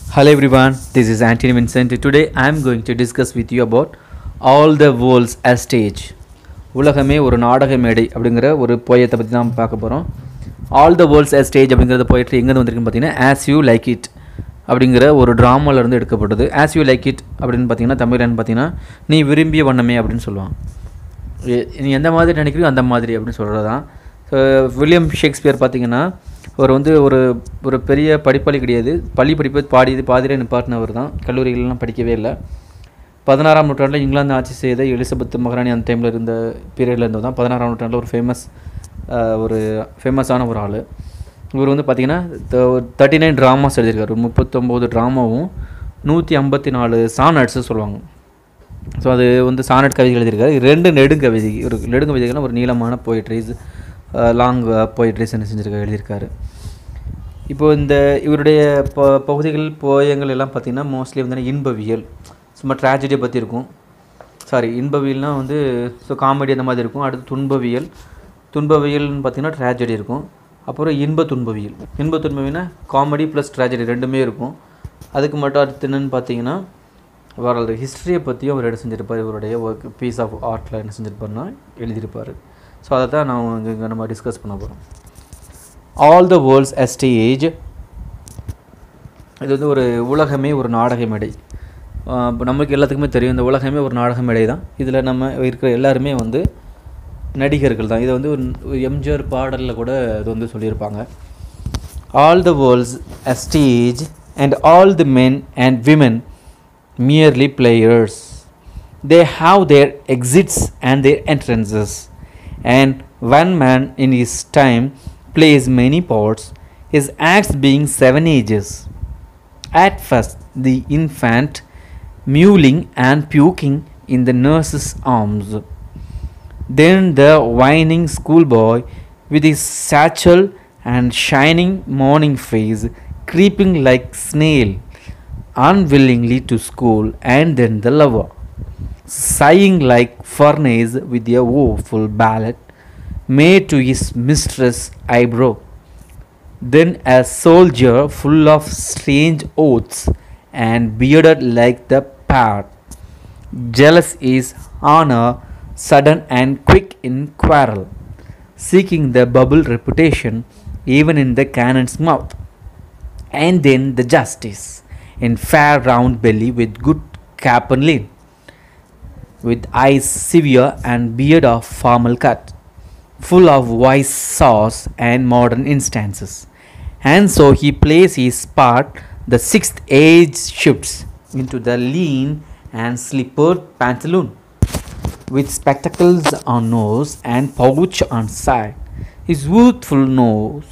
Hello everyone, this is Anthony Vincent. Today I am going to discuss with you about All the Worlds as Stage. உலகமே ஒரு நாடக மேடை அப்படிங்கிற ஒரு போயத்தை பற்றி தான் பார்க்க போகிறோம் all the worlds as stage அப்படிங்கிறத போயிட்டு எங்கேருந்து வந்திருக்குன்னு பார்த்தீங்கன்னா ஆஸ் யூ லைக் இட் அப்படிங்கிற ஒரு drama-ல இருந்து எடுக்கப்பட்டது ஆஸ் யூ லைக் இட் அப்படின்னு பார்த்தீங்கன்னா தமிழ்லன்னு பார்த்தீங்கன்னா நீ விரும்பிய வண்ணமே அப்படின்னு சொல்லுவான் எ- நீ எந்த மாதிரி நினைக்கிறியோ அந்த மாதிரி அப்படின்னு சொல்கிறது தான் ஸோ வில்லியம் ஷேக்ஸ்பியர் பார்த்தீங்கன்னா அவர் வந்து ஒரு ஒரு பெரிய படிப்பாளி கிடையாது பள்ளி படிப்பு பாடி பாதியிலே நிப்பாட்டினவர் தான் கல்லூரிகளெலாம் படிக்கவே இல்லை பதினாறாம் நூற்றாண்டில் இங்கிலாந்து ஆட்சி செய்த எலிசபெத் மகாராணி அந்த டைமில் இருந்த பீரியடில் இருந்தது தான் பதினாறாம் நூற்றாண்டில் ஒரு ஃபேமஸ் ஒரு ஃபேமஸான ஒரு ஆள் இவர் வந்து பார்த்தீங்கன்னா தேர்ட்டி நைன் ட்ராமாஸ் எழுதியிருக்காரு ஒரு முப்பத்தொம்போது ட்ராமாவும் நூற்றி ஐம்பத்தி நாலு சானட்ஸு சொல்லுவாங்க ஸோ அது வந்து சானட் கவிதைகள் எழுதியிருக்காரு ரெண்டு நெடுங்கவிதை ஒரு நெடுங்கவிதைகள்லாம் ஒரு நீளமான போயிட்ரிஸ் லாங் போயிட்ரிஸ் என்ன செஞ்சிருக்காரு எழுதியிருக்காரு இப்போ இந்த இவருடைய ப பகுதிகள் போயங்கள் எல்லாம் பார்த்திங்கன்னா மோஸ்ட்லி வந்து இன்பவியல் சும்மா ட்ராஜடியை பற்றி இருக்கும் சாரி இன்பவியல்னால் வந்து ஸோ காமெடி அந்த மாதிரி இருக்கும் அடுத்து துன்பவியல் துன்பவியல்னு பார்த்தீங்கன்னா ட்ராஜடி இருக்கும் அப்புறம் இன்ப துன்பவியல் இன்ப துன்பவியல்னா காமெடி ப்ளஸ் ட்ராஜடி ரெண்டுமே இருக்கும் அதுக்கு மட்டும் அடுத்து என்னன்னு பார்த்தீங்கன்னா அவரோட ஹிஸ்ட்ரியை பற்றியும் அவர் என்ன செஞ்சிருப்பார் இவருடைய ஒர்க் பீஸ் ஆஃப் ஆர்ட்டில் என்ன செஞ்சிருப்பாருன்னா எழுதியிருப்பார் ஸோ அதை தான் நான் இங்கே இங்கே நம்ம டிஸ்கஸ் பண்ண போகிறோம் ஆல் த வேர்ல்ட்ஸ் ஸ்டேஜ் இது வந்து ஒரு உலகமே ஒரு நாடக மேடை இப்போ நமக்கு எல்லாத்துக்குமே தெரியும் இந்த உலகமே ஒரு நாடக மேடை தான் இதில் நம்ம இருக்கிற எல்லாருமே வந்து நடிகர்கள் தான் இதை வந்து ஒரு ஒரு எம்ஜிஆர் பாடலில் கூட இது வந்து சொல்லியிருப்பாங்க all the worlds a stage and all the men and women merely players. They have their exits and their entrances, and one man in his time plays many parts, his acts being seven ages. At first, the infant mewling and puking in the nurse's arms. Then the whining schoolboy with his satchel and shining morning face creeping like snail unwillingly to school and then the lover sighing like furnace with a woeful ballad made to his mistress eyebrow then a soldier full of strange oaths and bearded like the part jealous is honor, sudden and quick in quarrel, seeking the bubble reputation even in the cannon's mouth. And then the justice, in fair round belly with good cap and lid, with eyes severe and beard of formal cut, full of wise sauce and modern instances. And so he plays his part, the sixth age shifts into the lean and slippered pantaloon, with spectacles on nose and pouch on side. His youthful nose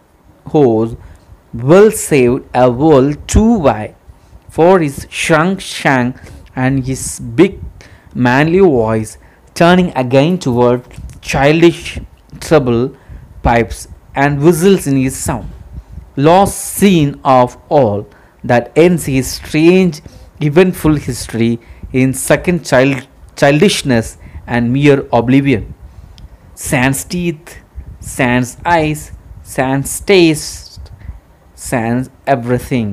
hose well saved a world too wide for his shrunk shank and his big manly voice turning again toward childish treble pipes and whistles in his sound lost scene of all that ends his strange eventful history in second child childishness and mere oblivion sans teeth sans eyes sans taste sans everything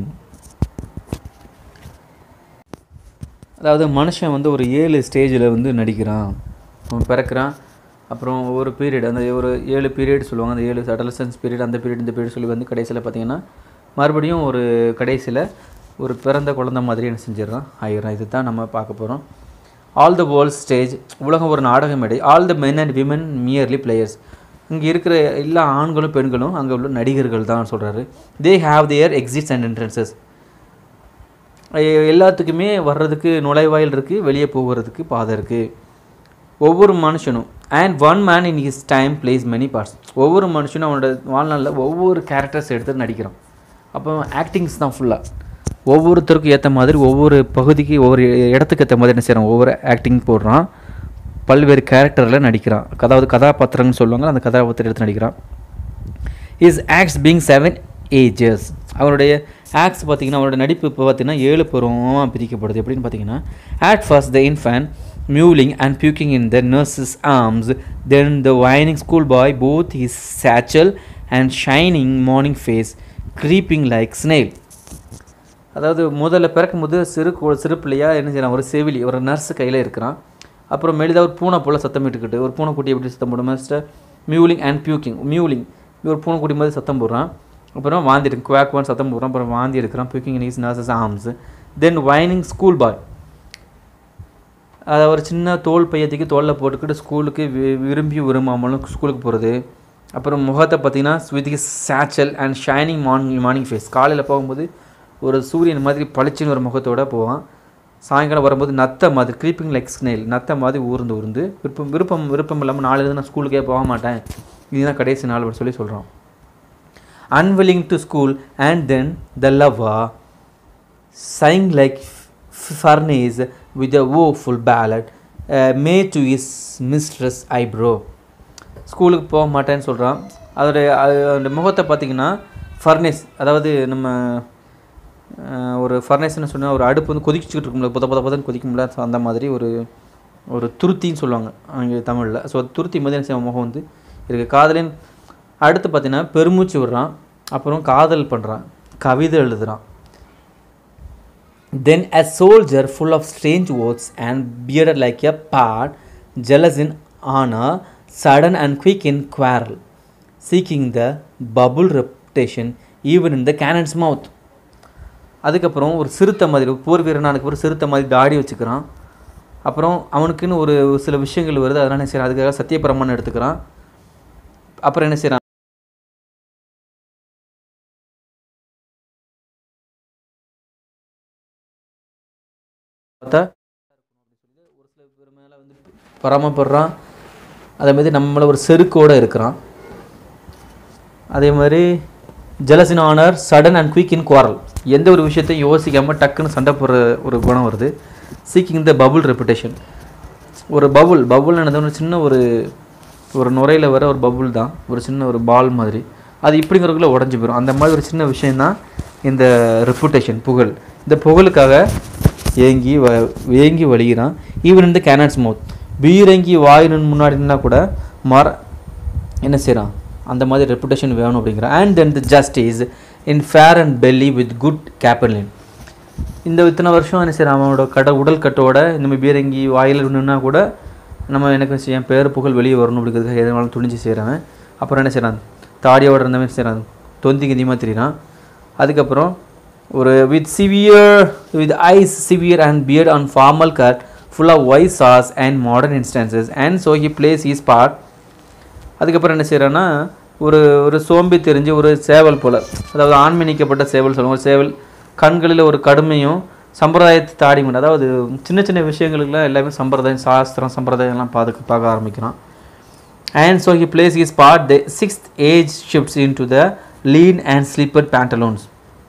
அதாவது மனுஷன் வந்து ஒரு ஏழு ஸ்டேஜில் வந்து நடிக்கிறான் அவன் பிறக்கிறான் அப்புறம் ஒரு பீரியட் அந்த ஒரு ஏழு பீரியட் சொல்லுவாங்க அந்த ஏழு அடலசன்ஸ் பீரியட் அந்த பீரியட் இந்த பீரியட் சொல்லி வந்து கடைசியில் பார்த்தீங்கன்னா மறுபடியும் ஒரு கடைசியில் ஒரு பிறந்த குழந்தை மாதிரி என்ன செஞ்சிடறான் ஆயிடுறான் இது தான் நம்ம பார்க்க போகிறோம் ஆல் த வேர்ல்ட் ஸ்டேஜ் உலகம் ஒரு நாடக மேடை all the men and women merely players இங்கே இருக்கிற எல்லா ஆண்களும் பெண்களும் அங்கே உள்ள நடிகர்கள் தான் சொல்கிறாரு they have their exits and entrances எல்லாத்துக்குமே வர்றதுக்கு நுழைவாயில் இருக்குது வெளியே போகிறதுக்கு பாதை இருக்குது ஒவ்வொரு மனுஷனும் and one man in his time plays many parts ஒவ்வொரு மனுஷனும் அவனோட வாழ்நாளில் ஒவ்வொரு கேரக்டர்ஸ் எடுத்து நடிக்கிறான் அப்போ ஆக்டிங்ஸ் தான் ஃபுல்லாக ஒவ்வொருத்தருக்கும் ஏற்ற மாதிரி ஒவ்வொரு பகுதிக்கு ஒவ்வொரு இடத்துக்கு ஏற்ற மாதிரி என்ன செய்கிறான் ஒவ்வொரு ஆக்டிங் போடுறான் பல்வேறு கேரக்டரில் நடிக்கிறான் அதாவது கதாபாத்திரம்னு சொல்லுவாங்க அந்த கதாபாத்திரம் எடுத்து நடிக்கிறான் his acts being seven ages அவருடைய ஆக்ட்ஸ் பார்த்தீங்கன்னா அவரோட நடிப்பு இப்போ பார்த்தீங்கன்னா ஏழு பருவமாக பிரிக்கப்படுது எப்படின்னு பார்த்தீங்கன்னா at first the infant mewling and puking in the nurse's arms then the whining schoolboy both his satchel and shining morning face creeping like snail அதாவது முதல்ல பிறக்கும்போது சிறு கு- சிறு பிள்ளையா என்ன செய்யறான் ஒரு செவிலி ஒரு நர்ஸ் கையில் இருக்கிறான் அப்புறம் மெலிதா ஒரு பூனை போல் சத்தமிட்டுக்கிட்டு ஒரு பூனைக்குட்டி எப்படி சத்தம் போடும் மாஸ்டர் மியூலிங் அண்ட் பியூக்கிங் மியூலிங் ஒரு பூனைக்குட்டி மாதிரி சத்தம் போடுறான் அப்புறம் வாந்தி எடுக்கும் குவாக் சத்தம் போடுறான் அப்புறம் வாந்தி எடுக்கிறான் puking in his nurse's arms then whining school boy அதை ஒரு சின்ன தோல் பையத்துக்கு தோலில் போட்டுக்கிட்டு ஸ்கூலுக்கு வி- விரும்பி விரும்பாமலும் ஸ்கூலுக்கு போகிறது அப்புறம் முகத்தை பார்த்தீங்கன்னா ஸ்விதிக்கு satchel and shining morning morning face காலையில் போகும்போது ஒரு சூரியன் மாதிரி பளிச்சுன்னு ஒரு முகத்தோட போவான் சாயங்காலம் வரும்போது நத்த மாதிரி க்ரீப்பிங் லைக் ஸ்னெயில் நத்த மாதிரி ஊர்ந்து ஊர்ந்து விருப்பம் விருப்பம் விருப்பம் இல்லாமல் நாளையிலேருந்து நான் ஸ்கூலுக்கே போக மாட்டேன் இதுதான் கடைசி நாள் அப்படின்னு சொல்லி சொல்கிறான் unwilling to school and then the lover sang like f- furnace with a woeful ballad uh, made to his mistress eyebrow ஸ்கூலுக்கு போக மாட்டேன்னு சொல்கிறான் அதோடைய அது- அந்த முகத்தை பார்த்தீங்கன்னா ஃபர்னேஸ் அதாவது நம்ம அஹ், ஒரு ஃபர்னேஸ்னு சொன்னால் ஒரு அடுப்பு வந்து கொதிச்சுக்கிட்டு இருக்கும்ல புத புத புதன்னு கொதிக்கும்ல so அந்த மாதிரி ஒரு ஒரு துருத்தின்னு சொல்லுவாங்க அங்கே தமிழில் ஸோ துருத்தி மாதிரி என்ன செய்வான் முகம் வந்து இருக்குது காதலின் அடுத்து பார்த்தீங்கன்னா பெருமூச்சு விடுறான் அப்புறம் காதல் பண்ணுறான் கவிதை எழுதுறான் Then a soldier full of strange words and bearded like a pard, jealous in honor, sudden and quick in quarrel, seeking the bubble reputation even in the cannon's mouth. அதுக்கப்புறம் ஒரு சிறுத்தை மாதிரி ஒரு போர் வீரனானுக்கு ஒரு சிறுத்தை மாதிரி தாடி வச்சுக்கிறான் அப்புறம் அவனுக்குன்னு ஒரு சில விஷயங்கள் வருது அதனால என்ன செய்யறான் அதுக்காக சத்தியபிரமாணம் எடுத்துக்கிறான் அப்புறம் என்ன செய்யறான் பார்த்தா ஒரு சில பேர் மேலே வந்து பராமப்படுறான் அதே மாதிரி நம்மள ஒரு செருக்கோடு இருக்கிறான் அதே மாதிரி jealous in honour sudden and quick in quarrel எந்த ஒரு விஷயத்தையும் யோசிக்காமல் டக்குன்னு சண்டை போடுற ஒரு குணம் வருது சீக்கிங் த பபுள் ரெப்புடேஷன் ஒரு பபுள் பபுள் ஒரு சின்ன ஒரு ஒரு நுரையில் வர ஒரு பபுள் தான் ஒரு சின்ன ஒரு பால் மாதிரி அது இப்படிங்கிறதுக்குள்ள உடஞ்சி போயிடும் அந்த மாதிரி ஒரு சின்ன விஷயந்தான் இந்த ரெப்புடேஷன் புகழ் இந்த புகழுக்காக ஏங்கி வ ஏங்கி வழிகிறான் ஈவன் இந்த கேனட்ஸ் மவுத் பீரங்கி வாயினு முன்னாடி நின்னா கூட மர என்ன செய்கிறான் அந்த மாதிரி ரெப்புடேஷன் வேணும் அப்படிங்கிறான் and then the justice in fair and belly with good கேப்பர்லின் இந்த இத்தனை வருஷம் என்ன செய்யறான் அவனோட கடை உடல் கட்டோட இந்த மாதிரி பீரங்கி வாயில் நின்னா கூட நம்ம எனக்கு செய்ய பேர் புகழ் வெளியே வரணும் அப்படிங்கிறதுக்காக எதனாலும் துணிஞ்சு செய்கிறான் அப்புறம் என்ன செய்கிறான் தாடியோட இருந்த மாதிரி செய்கிறான் தொந்தி கிந்தியமாக தெரியுறான் அதுக்கப்புறம் ஒரு with severe with eyes severe and beard on formal cut full of wise saws and modern instances and so he plays his part அதுக்கப்புறம் என்ன செய்கிறான்னா ஒரு ஒரு சோம்பி தெரிஞ்சு ஒரு சேவல் போல் அதாவது ஆண்மணிக்கப்பட்ட சேவல் சொல்லுவோம் ஒரு சேவல் கண்களில் ஒரு கடுமையும் சம்பிரதாயத்தை தாடி மட்டும் அதாவது சின்ன சின்ன விஷயங்களுக்குலாம் எல்லாமே சம்பிரதாயம் சாஸ்திரம் சம்பிரதாயம்லாம் பார்த்து பார்க்க ஆரம்பிக்கிறான் and so he plays his part the sixth age shifts into the lean and slipper pantaloons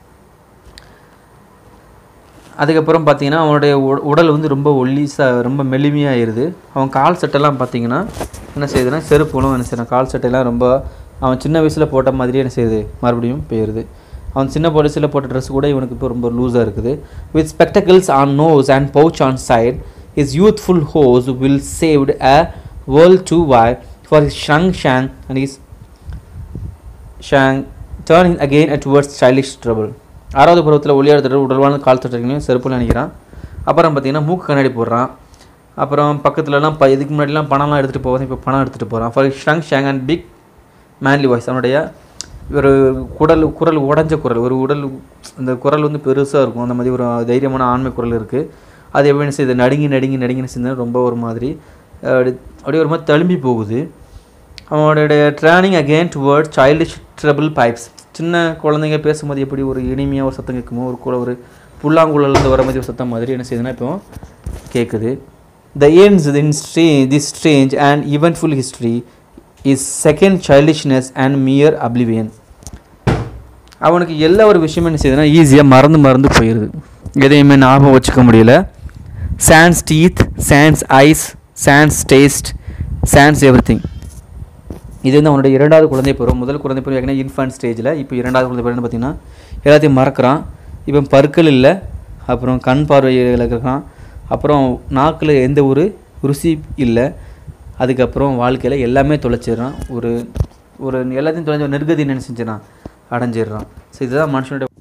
அதுக்கப்புறம் பார்த்தீங்கன்னா அவனுடைய உட- உடல் வந்து ரொம்ப ஒல்லிசா ரொம்ப மெலிமையாயிருது அவன் கால் சட்டெல்லாம் பார்த்தீங்கன்னா என்ன செய்யுதுன்னா செருப்புகளும் என்ன செய்யறான் கால் சட்டையெல்லாம் ரொம்ப அவன் சின்ன வயசில் போட்ட மாதிரியே என்ன செய்யுது மறுபடியும் போயிடுது அவன் சின்ன வயசில் போட்ட ட்ரெஸ் கூட இவனுக்கு இப்போ ரொம்ப லூஸாக இருக்குது with spectacles on nose and pouch on side his youthful hose well saved a world too wide for his shrunk shank and his shank turning again at towards stylish treble ஆறாவது பருவத்தில் ஒளியாடுறது உடல்வான கால் தட்டுறீங்களையும் செருப்புல நினைக்கிறான் அப்புறம் பார்த்தீங்கன்னா மூக்கு கண்ணாடி போடுறான் அப்புறம் பக்கத்துலலாம் ப இதுக்கு முன்னாடிலாம் பணம்லாம் எடுத்துகிட்டு போவான் இப்போ பணம் எடுத்துகிட்டு போகிறான் for shrunk shank and big manly voice அவனுடைய ஒரு குடல் குரல் உடஞ்ச குரல் ஒரு உடல் அந்த குரல் வந்து பெருசாக இருக்கும் அந்த மாதிரி ஒரு தைரியமான ஆண்மை குரல் இருக்குது அது எப்படி என்ன செய்யுது நடுங்கி நடுங்கி நடுங்கின்னு செஞ்சு ரொம்ப ஒரு மாதிரி அப்படி அப்படியே ஒரு மாதிரி தழும்பி போகுது அவனுடைய training again toward childish treble pipes சின்ன குழந்தைங்க பேசும்போது எப்படி ஒரு இனிமையாக ஒரு சத்தம் கேட்குமோ ஒரு கூட ஒரு புல்லாங்குழலேருந்து வர மாதிரி ஒரு சத்தம் மாதிரி என்ன செய்யுதுன்னா இப்போ கேட்குது த ends in stra- this strange and eventful history is second childishness and mere oblivion அவனுக்கு எல்லா ஒரு விஷயமும் என்ன செய்யுதுன்னா ஈஸியாக மறந்து மறந்து போயிடுது எதையுமே ஞாபகம் வச்சுக்க முடியல sans teeth sans eyes sans taste sans everything இது வந்து அவனுடைய இரண்டாவது குழந்தை பருவம் முதல் குழந்தை பருவம் ஏற்கனவே இன்ஃபன்ட் ஸ்டேஜில் இப்போ இரண்டாவது குழந்தை பருவம் பார்த்தீங்கன்னா எல்லாத்தையும் மறக்கிறான் இப்போ பற்கள் இல்லை அப்புறம் கண் பார்வை இழக்கிறான் அப்புறம் நாக்கில் எந்த ஒரு ருசி இல்லை அதுக்கப்புறம் வாழ்க்கையில் எல்லாமே தொலைச்சிடுறான் ஒரு ஒரு எல்லாத்தையும் தொலைஞ்ச ஒரு நிர்கதி என்ன செஞ்சிடறான் அடைஞ்சிடுறான் ஸோ இதுதான் மனுஷனுடைய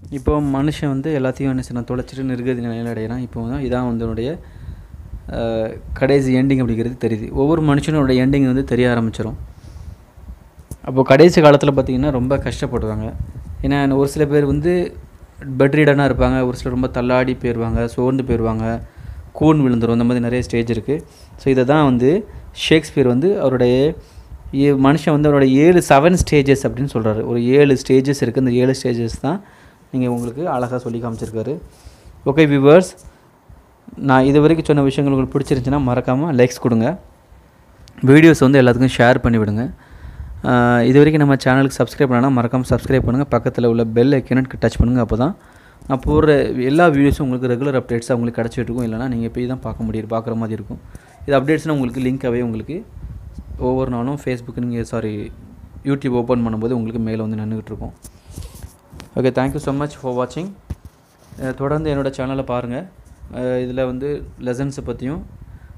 இப்போ மனுஷன் வந்து எல்லாத்தையும் என்ன செய்யணும் தொலைச்சிட்டு நிர்கதி நிலையில் அடையிறான் இப்போ வந்து இதான் வந்து என்னுடைய அஹ், கடைசி எண்டிங் அப்படிங்கிறது தெரியுது ஒவ்வொரு மனுஷனோட எண்டிங் வந்து தெரிய ஆரம்பிச்சிடும் அப்போ கடைசி காலத்தில் பார்த்திங்கன்னா ரொம்ப கஷ்டப்படுவாங்க ஏன்னா ஒரு சில பேர் வந்து பெட்ரீடனாக இருப்பாங்க ஒரு சிலர் ரொம்ப தள்ளாடி போயிடுவாங்க சோர்ந்து போயிடுவாங்க கூன் விழுந்துரும் இந்த மாதிரி நிறைய ஸ்டேஜ் இருக்குது ஸோ இதை தான் வந்து ஷேக்ஸ்பியர் வந்து அவருடைய ஏ- மனுஷன் வந்து அவருடைய ஏழு செவன் ஸ்டேஜஸ் அப்படின்னு சொல்கிறாரு ஒரு ஏழு ஸ்டேஜஸ் இருக்குது அந்த ஏழு ஸ்டேஜஸ் தான் நீங்கள் உங்களுக்கு அழகாக சொல்லி காமிச்சிருக்காரு ஓகே விவர்ஸ் நான் இது வரைக்கும் சொன்ன விஷயங்கள் உங்களுக்கு பிடிச்சிருந்துச்சுன்னா மறக்காமல் லைக்ஸ் கொடுங்க வீடியோஸ் வந்து எல்லாத்துக்கும் ஷேர் பண்ணி விடுங்க ஆஹ் இது வரைக்கும் நம்ம சேனலுக்கு சப்ஸ்கிரைப் பண்ணால் மறக்காமல் சப்ஸ்கிரைப் பண்ணுங்கள் பக்கத்தில் உள்ள பெல் ஐக்கனுக்கு டச் பண்ணுங்கள் அப்போ தான் நான் போடுற எல்லா வீடியோஸும் உங்களுக்கு ரெகுலர் அப்டேட்ஸாக உங்களுக்கு கிடச்சிட்டு இருக்கும் இல்லைனா நீங்கள் போய் தான் பார்க்க முடியும் பார்க்குற மாதிரி இருக்கும் இது அப்டேட்ஸ்னால் உங்களுக்கு லிங்காகவே உங்களுக்கு ஒவ்வொரு நாளும் ஃபேஸ்புக் நீங்கள் சாரி யூடியூப் ஓப்பன் பண்ணும்போது உங்களுக்கு மேலே வந்து நின்றுக்கிட்டு இருக்கும் okay thank you so much for வாட்சிங் தொடர்ந்து என்னோடய சேனலை பாருங்கள் இதில் வந்து லெசன்ஸை பற்றியும்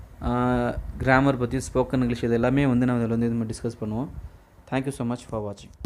கிராமர் பற்றியும் ஸ்போக்கன் இங்கிலீஷ் இது எல்லாமே வந்து நான் இதில் வந்து இது டிஸ்கஸ் பண்ணுவோம் தேங்க்யூ ஸோ மச் ஃபார் வாட்சிங்